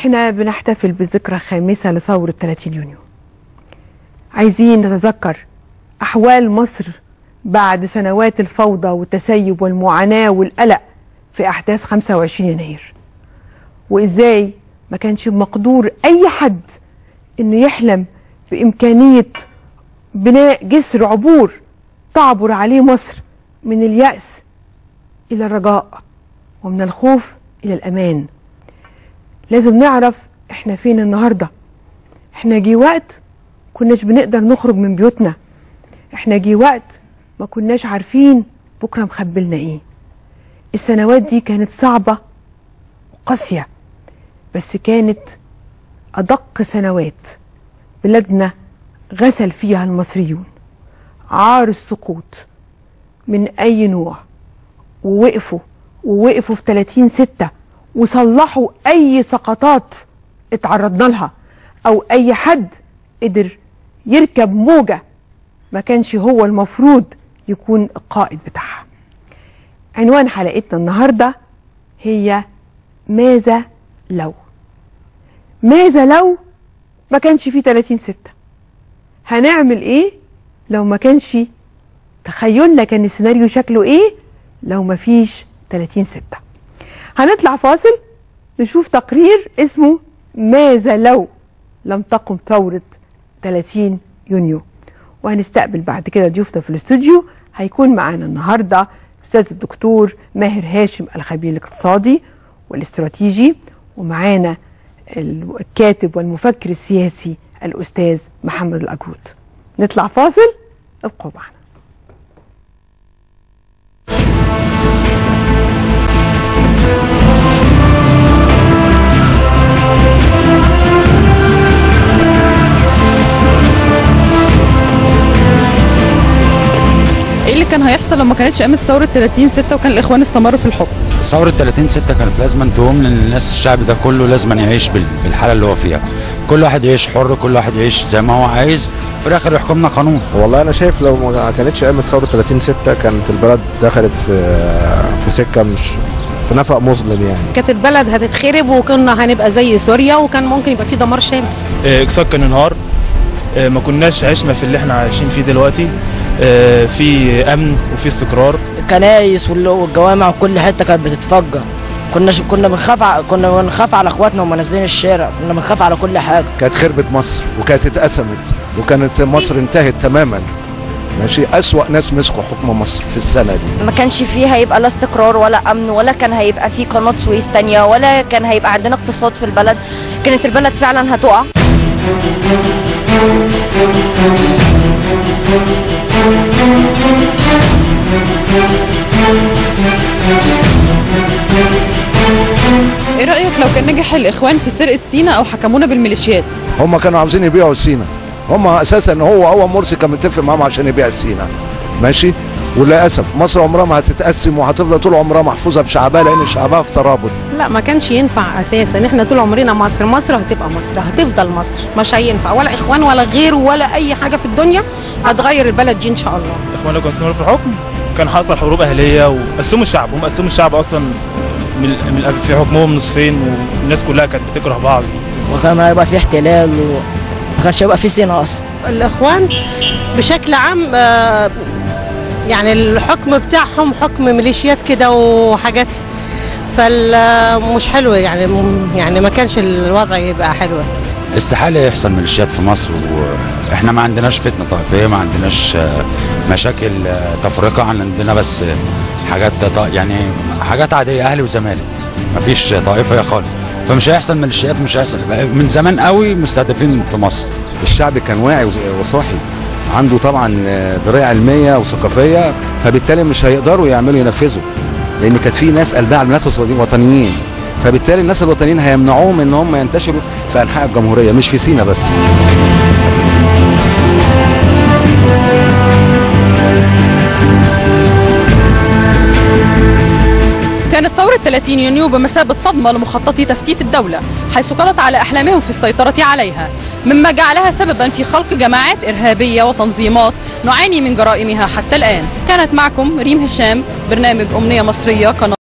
احنا بنحتفل بالذكرى الخامسة لثورة 30 يونيو عايزين نتذكر أحوال مصر بعد سنوات الفوضى والتسيب والمعاناة والقلق في أحداث 25 يناير وإزاي ما كانش مقدور أي حد إنه يحلم بإمكانية بناء جسر عبور تعبر عليه مصر من اليأس إلى الرجاء ومن الخوف إلى الأمان لازم نعرف احنا فين النهارده احنا جه وقت كناش بنقدر نخرج من بيوتنا احنا جه وقت ما كناش عارفين بكره مخبلنا ايه السنوات دي كانت صعبه وقاسيه بس كانت ادق سنوات بلادنا غسل فيها المصريون عار السقوط من اي نوع ووقفوا ووقفوا في 30 ستة وصلحوا اي سقطات اتعرضنا لها او اي حد قدر يركب موجة ما كانش هو المفروض يكون القائد بتاعها عنوان حلقتنا النهاردة هي ماذا لو ماذا لو ما كانش في 30 ستة هنعمل ايه لو ما كانش تخيلنا كان السيناريو شكله ايه لو ما فيش 30 ستة هنطلع فاصل نشوف تقرير اسمه ماذا لو لم تقم ثورة 30 يونيو وهنستقبل بعد كده ضيوفنا في الاستوديو هيكون معانا النهارده الاستاذ الدكتور ماهر هاشم الخبير الاقتصادي والاستراتيجي ومعانا الكاتب والمفكر السياسي الاستاذ محمد الاجود نطلع فاصل ابقوا معنا ايه اللي كان هيحصل لو ما كانتش قامت ثوره 30 6 وكان الاخوان استمروا في الحكم ثورة 30 6 كانت لازم تقوم لان الناس الشعب ده كله لازم يعيش بال- بالحالة اللي هو فيها كل واحد يعيش حر كل واحد يعيش زي ما هو عايز في الاخر يحكمنا قانون والله انا شايف لو ما كانتش قامت ثوره 30 6 كانت البلد دخلت في في سكه مش في نفق مظلم يعني كانت البلد هتتخرب وكنا هنبقى زي سوريا وكان ممكن يبقى في دمار شامل آه، اقتصاد كان انهار آه، ما كناش عشنا في اللي احنا عايشين فيه دلوقتي آه، في امن وفي استقرار الكنايس وال- والجوامع وكل حته كانت بتتفجر كنا ش... كنا بنخاف ع... كنا بنخاف على اخواتنا وهم نازلين الشارع كنا بنخاف على كل حاجه كانت خربت مصر وكانت اتقسمت وكانت مصر انتهت تماما ماشي أسوأ ناس مسكوا حكم مصر في السنة دي ما كانش فيه هيبقى لا استقرار ولا امن ولا كان هيبقى فيه قناه سويس تانية ولا كان هيبقى عندنا اقتصاد في البلد كانت البلد فعلا هتقع ايه رايك لو كان نجح الاخوان في سرقه سينا او حكمونا بالميليشيات هم كانوا عاوزين يبيعوا سينا هم أساسا هو هو مرسي كان متفق معاهم عشان يبيع سينا ماشي وللأسف مصر عمرها ما هتتقسم وهتفضل طول عمرها محفوظة بشعبها لأن شعبها في ترابط لا ما كانش ينفع اساسا احنا طول عمرنا مصر مصر هتبقى مصر هتفضل مصر مش هينفع ولا اخوان ولا غيره ولا اي حاجه في الدنيا هتغير البلد دي ان شاء الله الاخوان لو كانوا استمروا في الحكم كان حصل حروب اهليه وقسموا الشعب هم قسموا الشعب اصلا من من في حكمهم نصفين والناس كلها كانت بتكره بعض وكان هيبقى في احتلال وما كانش هيبقى في سينا اصلا الاخوان بشكل عام آه، يعني الحكم بتاعهم حكم ميليشيات كده وحاجات فمش حلو يعني يعني ما كانش الوضع يبقى حلو استحالة يحصل ميليشيات في مصر واحنا ما عندناش فتنة طائفية ما عندناش آه، مشاكل آه، تفرقة عندنا بس آه، حاجات ط- يعني حاجات عادية اهلي وزمالك ما فيش طائفية خالص فمش هيحصل ميليشيات مش هيحصل من زمان قوي مستهدفين في مصر الشعب كان واعي وصاحي عنده طبعا دراية علمية وثقافية فبالتالي مش هيقدروا يعملوا ينفذوا لأن كانت في ناس قلبها على الناس وطنيين فبالتالي الناس الوطنيين هيمنعوهم ان هم ينتشروا في انحاء الجمهوريه مش في سينا بس كانت ثورة 30 يونيو بمثابة صدمة لمخططي تفتيت الدولة حيث قضت على أحلامهم في السيطرة عليها مما جعلها سببا في خلق جماعات إرهابية وتنظيمات نعاني من جرائمها حتى الآن كانت معكم ريم هشام برنامج أمنية مصرية قناة